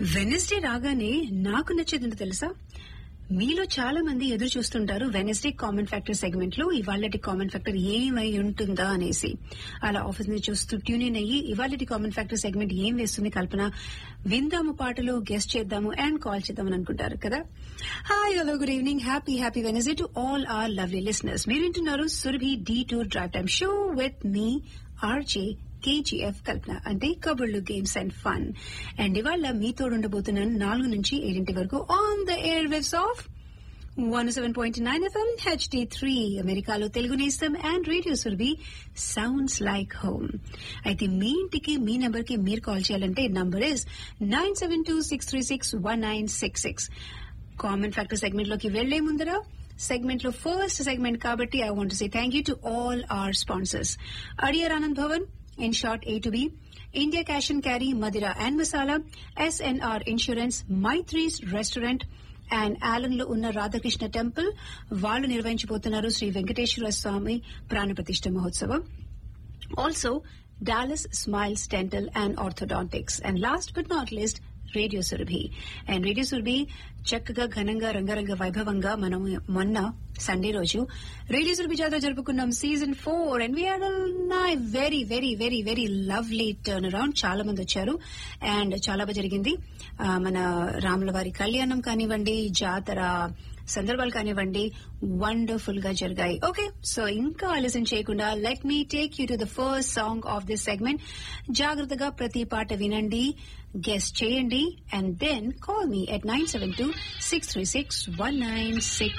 Wednesday రాగానే నాకు నచ్చేది తెలుసా మీలో చాలా మంది ఎదురు చూస్తుంటారు వెనస్డే కామన్ ఫ్యాక్టర్ సెగ్మెంట్ లో ఇవాళటి కామన్ ఫ్యాక్టర్ ఏమై ఉంటుందా అనేసి అలా ఆఫీస్ నుంచి చూస్తూ ట్యూన్ ఇన్ అయ్యి ఇవాళటి కామన్ ఫ్యాక్టర్ సెగ్మెంట్ ఏం వేస్తుంది కల్పన విందాము పాటలు గెస్ట్ చేద్దాము అండ్ కాల్ చేద్దామని అనుకుంటారు కదా hi hello good evening happy happy Wednesday to all our lovely listeners మీరు వింటున్నారు Surabhi the tour drive time show with me RJ KGF Kalpana అంటే కబుర్లు గేమ్స్ అండ్ ఫన్ అండ్ ఇవాళ మీతో ఉండబోతున్నాను నాలుగు నుంచి ఏడింటి వరకు on the air waves of one seven point nine FM HD three అమెరికాలో తెలుగు నేస్తం and radio Surabhi sounds like home అయితే మీ ఇంటికి మీ నెంబర్ కి మీరు కాల్ చేయాలంటే number is nine seven two six three six one nine six six common factor segment లోకి వెళ్లే ముందర సెగ్మెంట్ లో ఫస్ట్ సెగ్మెంట్ కాబట్టి I want say thank you to all our sponsors Adyar Anand Bhavan in short A to B, India Cash and Carry, Madira and Masala, SNR Insurance, Maitri's Restaurant, and Allen లో ఉన్న Radhakrishna temple వాళ్ళు నిర్వహించబోతున్నారు శ్రీ వెంకటేశ్వర స్వామి ప్రాణప్రతిష్ఠ మహోత్సవం also Dallas smiles dental and orthodontics and last but not least radio Surabhi and radio Surabhi చక్కగా ఘనంగా రంగరంగ వైభవంగా మనం మొన్న సండే రోజు రేడియో సురభి జాతర జరుపుకున్నాం season four and we're very very very very lovely turn around చాలా మంది వచ్చారు అండ్ చాలా బాగా జరిగింది ఆ, మన రాముల వారి కళ్యాణం కానివ్వండి జాతర సందర్భాలు కానివ్వండి వండర్ఫుల్ గా జరిగాయి ఓకే సో ఇంకా ఆలస్యం చేయకుండా let me take you to the first song of this segment జాగ్రత్తగా ప్రతి పాట వినండి గెస్ట్ చేయండి and then call me at nine seven two six three six one nine six